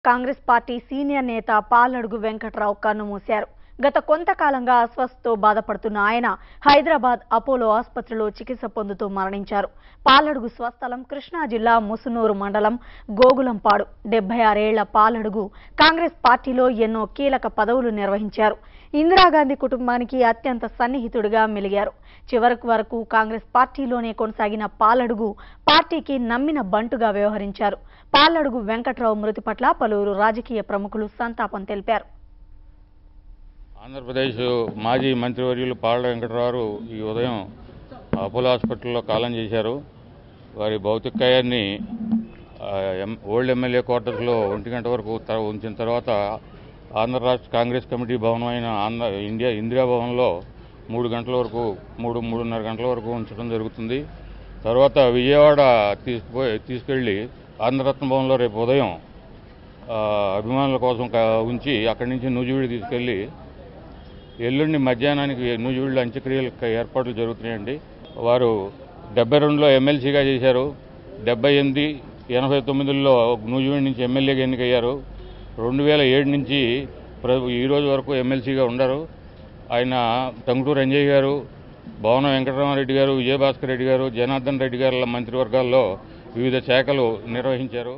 Congress party senior నేత పాలడుగు వెంకట్రావు కన్నుమూశారు గత కొంతకాలంగా అస్వస్థతో బాధపడుతున్న ఆయన హైదరాబాద్ అపోలో ఆసుపత్రిలో చికిత్స పొందుతూ మరణించారు పాలడుగు స్వస్థలం కృష్ణా జిల్లా ముసునూరు మండలం గోగులంపాడు డెబ్బై ఆరేళ్ల పాలడుగు కాంగ్రెస్ పార్టీలో ఎన్నో కీలక పదవులు నిర్వహించారు ఇందిరాగాంధీ కుటుంబానికి అత్యంత సన్నిహితుడిగా మెలిగారు చివరకు వరకు కాంగ్రెస్ పార్టీలోనే కొనసాగిన పాలడుగు పార్టీకి నమ్మిన బంటుగా వ్యవహరించారు పాలడుగు వెంకట్రావు మృతి పట్ల పలువురు రాజకీయ ప్రముఖులు సంతాపం తెలిపారు ఆంధ్రప్రదేశ్ మాజీ మంత్రివర్యులు పాళ్ళ వెంకటరావు ఈ ఉదయం అపోలో హాస్పిటల్లో కాలం చేశారు వారి భౌతికాయాన్ని ఆ, ఎం- ఓల్డ్ ఎమ్మెల్యే క్వార్టర్స్లో ఒంటి గంట వరకు త- ఉంచిన తర్వాత ఆంధ్ర రాష్ట్ర కాంగ్రెస్ కమిటీ భవనం అయిన ఆంధ్ర ఇండియా ఇందిరా భవన్లో మూడు గంటల వరకు మూడు మూడున్నర గంటల వరకు ఉంచడం జరుగుతుంది తర్వాత విజయవాడ తీసుకుపోయి తీసుకెళ్ళి ఆంధ్రరత్న భవన్లో రేపు ఉదయం ఆ, అభిమానుల కోసం క- ఉంచి అక్కడి నుంచి నూజివీడు తీసుకెళ్ళి ఎల్లుండి మధ్యాహ్నానికి నూజివీడులో అంత్యక్రియలకు ఏర్పాట్లు జరుగుతున్నాయండి వారు డెబ్బై రెండులో ఎమ్మెల్సీగా చేశారు డెబ్బై ఎనిమిది ఎనభై తొమ్మిదిలో నూజివీడు నుంచి ఎమ్మెల్యేగా ఎన్నికయ్యారు రెండు వేల ఏడు నుంచి ప్ర ఈ రోజు వరకు ఎమ్మెల్సీగా ఉండరు ఆయన టంగుటూరు అంజయ్ గారు భవన వెంకటరామారెడ్డి గారు విజయభాస్కర్ రెడ్డి గారు జనార్దన్ రెడ్డి గారుల మంత్రివర్గాల్లో వివిధ శాఖలు నిర్వహించారు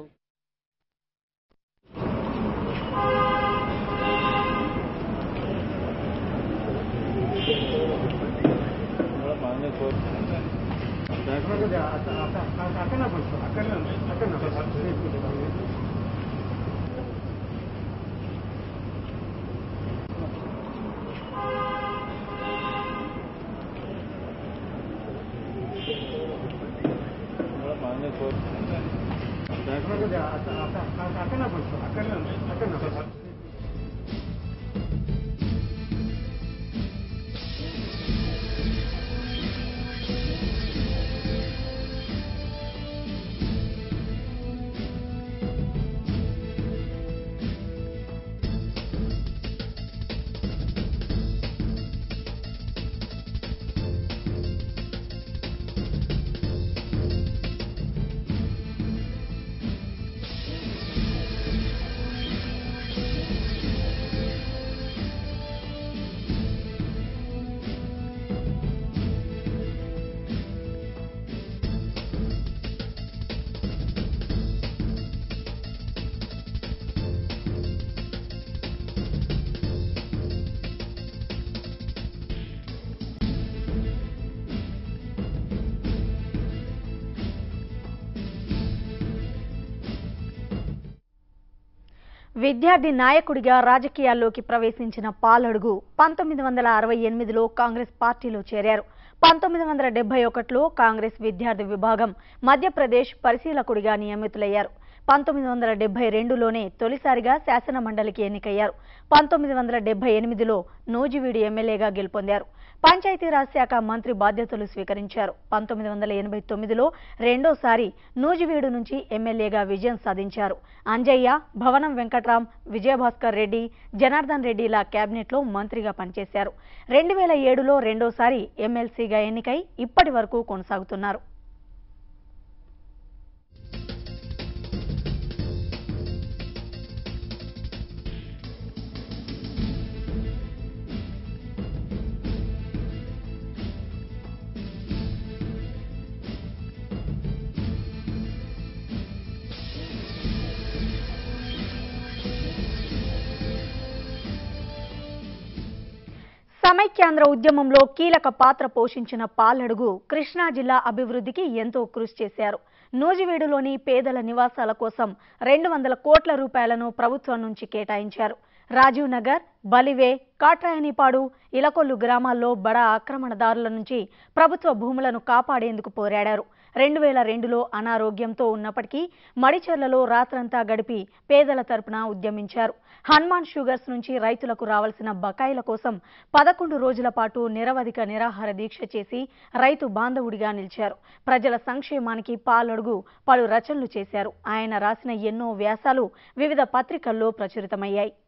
విద్యార్థి నాయకుడిగా రాజకీయాల్లోకి ప్రవేశించిన పాలడుగు పంతొమ్మిది వందల అరవై ఎనిమిదిలో కాంగ్రెస్ పార్టీలో చేరారు పంతొమ్మిది వందల డెబ్బై ఒకటిలో కాంగ్రెస్ విద్యార్థి విభాగం మధ్యప్రదేశ్ పరిశీలకుడిగా నియమితులయ్యారు పంతొమ్మిది వందల డెబ్బై రెండులోనే తొలిసారిగా శాసన మండలికి ఎన్నికయ్యారు పంతొమ్మిది వందల డెబ్బై ఎనిమిదిలో నూజివీడు ఎమ్మెల్యేగా గెలుపొందారు పంచాయతీరాజ్ శాఖ మంత్రి బాధ్యతలు స్వీకరించారు పంతొమ్మిది వందల ఎనభై తొమ్మిదిలో రెండోసారి నూజివీడు నుంచి ఎమ్మెల్యేగా విజయం సాధించారు అంజయ్య భవనం వెంకట్రాం విజయభాస్కర్ రెడ్డి జనార్దన్ రెడ్డిల కేబినెట్లో మంత్రిగా పనిచేశారు రెండు వేల ఏడులో రెండోసారి ఎమ్మెల్సీగా ఎన్నికై ఇప్పటి వరకు కొనసాగుతున్నారు సమైక్యాంధ్ర ఉద్యమంలో కీలక పాత్ర పోషించిన పాలడుగు కృష్ణా జిల్లా అభివృద్ధికి ఎంతో కృషి చేశారు నూజివీడులోని పేదల నివాసాల కోసం రెండు వందల కోట్ల రూపాయలను ప్రభుత్వం నుంచి కేటాయించారు రాజీవ్ నగర్ బలివే కాట్రాయనిపాడు ఇలకొల్లు గ్రామాల్లో బడా ఆక్రమణదారుల నుంచి ప్రభుత్వ భూములను కాపాడేందుకు పోరాడారు రెండు వేల రెండులో అనారోగ్యంతో ఉన్నప్పటికీ మడిచెర్లలో రాత్రంతా గడిపి పేదల తరపున ఉద్యమించారు హనుమాన్ షుగర్స్ నుంచి రైతులకు రావాల్సిన బకాయిల కోసం పదకొండు రోజుల పాటు నిరవధిక నిరాహార దీక్ష చేసి రైతు బాంధవుడిగా నిలిచారు ప్రజల సంక్షేమానికి పాలడుగు పలు రచనలు చేశారు ఆయన రాసిన ఎన్నో వ్యాసాలు వివిధ పత్రికల్లో ప్రచురితమయ్యాయి